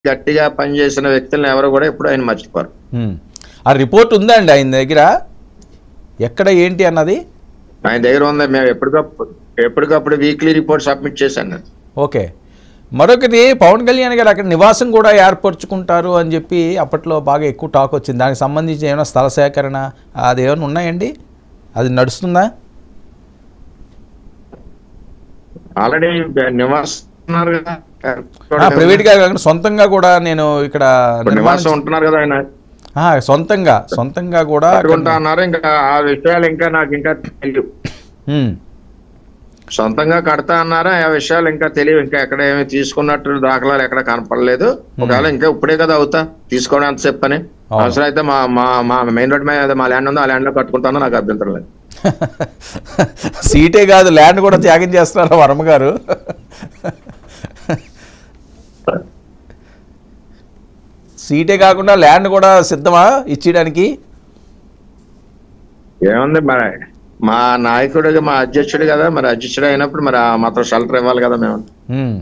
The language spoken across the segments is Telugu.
గట్టిగా పనిచేసిన వ్యక్తులను ఎవరు కూడా ఎప్పుడు ఆయన మర్చిపోరు ఉమ్. ఆ రిపోర్ట్ ఉందా అండి ఆయన దగ్గర ఎక్కడ ఏంటి అన్నది ఆయన దగ్గర ఉంది మేము ఎప్పటికప్పుడు ఎప్పటికప్పుడు వీక్లీ రిపోర్ట్ సబ్మిట్ చేశాను నేను ఓకే మరొకటి పవన్ కళ్యాణ్ గారు అక్కడ నివాసం కూడా ఏర్పరచుకుంటారు అని చెప్పి అప్పట్లో బాగా ఎక్కువ టాక్ వచ్చింది దానికి సంబంధించి ఏమైనా స్థల సేకరణ అది ఏమైనా ఉన్నాయండి అది నడుస్తుందా ఆల్రెడీ నివాసం ఉన్నారు కదా ఆ, ప్రైవేట్గా కాకుండా సొంతంగా కూడా నేను ఇక్కడ ఇప్పుడు నివాసం నిర్మాణం- ఉంటున్నారు కదా ఆయన ఆ, సొంతంగా సొంతంగా కూడా కట్టుకుంటా అన్నారు ఇంకా ఆ విషయాలు ఇంకా నాకు ఇంకా తెలియదు ఉమ్, సొంతంగా కడతా అన్నారా ఆ విషయాలు ఇంకా తెలియదు ఇంకా ఎక్కడ ఏమి తీసుకున్నట్టు దాఖలాలు ఎక్కడ కనపడలేదు ఒకవేళ ఇంకా ఇప్పుడే కదా అవుతా తీసుకోవడం ఎంత చెప్పని అవును. అవసరం అయితే మా మా మా మెయిన్ రోడ్ మీద మా ల్యాండ్ ఉందో ఆ ల్యాండ్ లో కట్టుకుంటానో నాకు అభ్యంతరం లేదు సీటే కాదు ల్యాండ్ కూడా త్యాగం చేస్తున్నారు వర్మ గారు సీటే కాకుండా ల్యాండ్ కూడా సిద్ధమా ఇచ్చేయడానికి ఏముంది మరి మా నాయకుడు మా అధ్యక్షుడు కదా మరి అధ్యక్షుడు అయినప్పుడు మరి ఆ మాత్రం షెల్టర్ ఇవ్వాలి కదా మేము ఉమ్.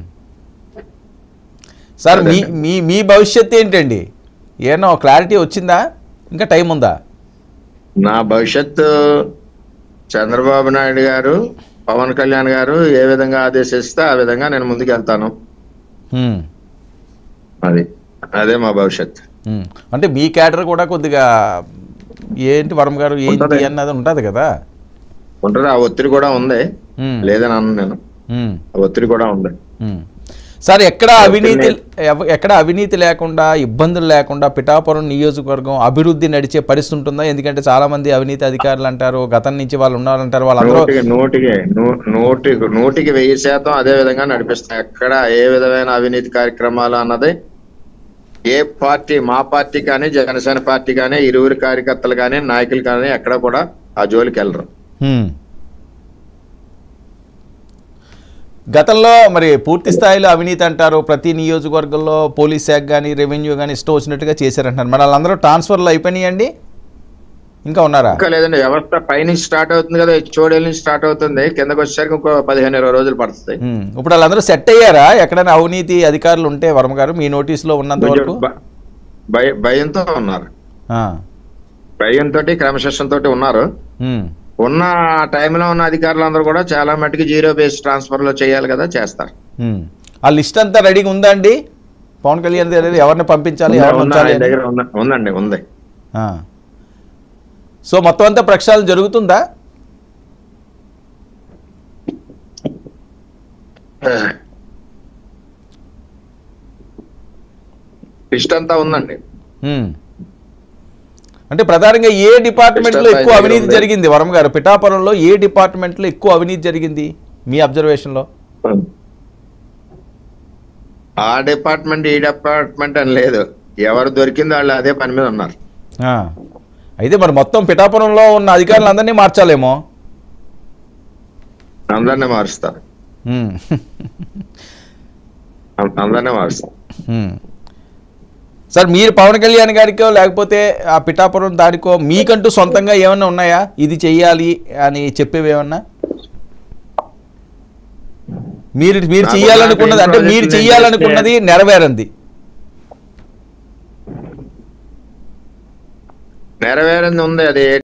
సార్ మీ మీ మీ భవిష్యత్తు ఏంటండి ఏమో క్లారిటీ వచ్చిందా ఇంకా టైం ఉందా నా భవిష్యత్తు చంద్రబాబు నాయుడు గారు పవన్ కళ్యాణ్ గారు ఏ విధంగా ఆదేశిస్తే ఆ విధంగా నేను ముందుకు వెళ్తాను ఉమ్. అది అదే మా భవిష్యత్తు ఉమ్. అంటే మీ క్యాటర్ కూడా కొద్దిగా ఏంటి వర్మ గారు ఏంటి ఉంటది. అన్నది ఉంటుంది కదా ఉంటుంది ఆ ఒత్తిడి కూడా ఉంది ఉమ్. లేదని అన్న నేను ఉమ్. ఆ ఒత్తిడి కూడా ఉంది ఉమ్. సార్ ఎక్కడ అవినీతి ఎవ- ఎక్కడ అవినీతి లేకుండా ఇబ్బందులు లేకుండా పిఠాపురం నియోజకవర్గం అభివృద్ధి నడిచే పరిస్థితి ఉంటుందా ఎందుకంటే చాలా మంది అవినీతి అధికారులు అంటారు గతం నుంచి వాళ్ళు ఉన్నారంటారు వాళ్ళందరూ నూటికి నూటికి నూ- నూటికి నూటికి వెయ్యి శాతం అదే విధంగా నడిపిస్తాం ఎక్కడ ఏ విధమైన అవినీతి కార్యక్రమాలు అన్నది ఏ పార్టీ మా పార్టీ కానీ జనసేన పార్టీ కానీ ఇరువురు కార్యకర్తలు కానీ నాయకులు కానీ ఎక్కడ కూడా ఆ జోలికి వెళ్ళరు ఉమ్. గతంలో మరి పూర్తి స్థాయిలో అవినీతి అంటారు ప్రతి నియోజకవర్గంలో పోలీస్ శాఖ కానీ రెవెన్యూ కానీ ఇష్టం వచ్చినట్టుగా చేశారంటారు మరి వాళ్ళందరూ ట్రాన్స్ఫర్లు అయిపోయినాయండి ఇంకా ఉన్నారా ఇంకా లేదండి వ్యవస్థ పైనుంచి స్టార్ట్ అవుతుంది కదా హెచ్ఓడి నుంచి స్టార్ట్ అవుతుంది కిందకి వచ్చేసరికి ఇంకో పదిహేను ఇరవై రోజులు పడుతుంది ఉమ్. ఇప్పుడు వాళ్ళందరూ సెట్ అయ్యారా ఎక్కడైనా అవినీతి అధికారులు ఉంటే వర్మ గారు మీ నోటీసులో ఉన్నంత వరకు భ- భయ భయంతో ఉన్నారు ఆ. భయంతో క్రమశిక్షణ తోటి ఉన్నారు ఉమ్. ఉన్న టైంలో ఉన్న అధికారులందరూ కూడా చాలా మటుకు జీరో బేస్ ట్రాన్స్ఫర్ లో చేయాలి కదా చేస్తారు ఉమ్. ఆ లిస్ట్ అంతా రెడీగా ఉందా అండి పవన్ కళ్యాణ్ దగ్గర ఎవరిని పంపించాలి ఉందా- ఎవరిని ఉందా? ఉంచాలి ఆయన అని? దగ్గర ఉందా- ఉందండి ఉంది ఆ. సో మొత్తం అంతా ప్రక్షాళన జరుగుతుందా లిస్ట్ అంతా ఉందండి ఉమ్. అంటే ప్రధానంగా ఏ డిపార్ట్మెంట్లో System ఎక్కువ ఆయన అవినీతి దగ్గర ఉంది. జరిగింది వరం గారు పిఠాపురంలో ఏ డిపార్ట్మెంట్లో ఎక్కువ అవినీతి జరిగింది మీ అబ్జర్వేషన్లో ఆ డిపార్ట్మెంట్ ఈ డిపార్ట్మెంట్ అని లేదు ఎవరు దొరికింది వాళ్ళు అదే పని మీద ఉన్నారు ఆ. అయితే మరి మొత్తం పిఠాపురంలో ఉన్న అధికారులందరినీ మార్చాలేమో అందరినీ మారుస్తారు ఉమ్. అం- అందరినీ మారుస్తారు ఉమ్. సార్ మీరు పవన్ కళ్యాణ్ గారికో లేకపోతే ఆ పిఠాపురం దానికో మీకంటూ సొంతంగా ఏమన్నా ఉన్నాయా ఇది చెయ్యాలి అని చెప్పేవి ఏమన్నా మీరు మీరు నాకు చెయ్యాలనుకున్నది అంటే నాకు ఏం మీరు ప్రాజెక్టులు చెయ్యాలనుకున్నది నెరవేరంది నెరవేరింది ఉంది అది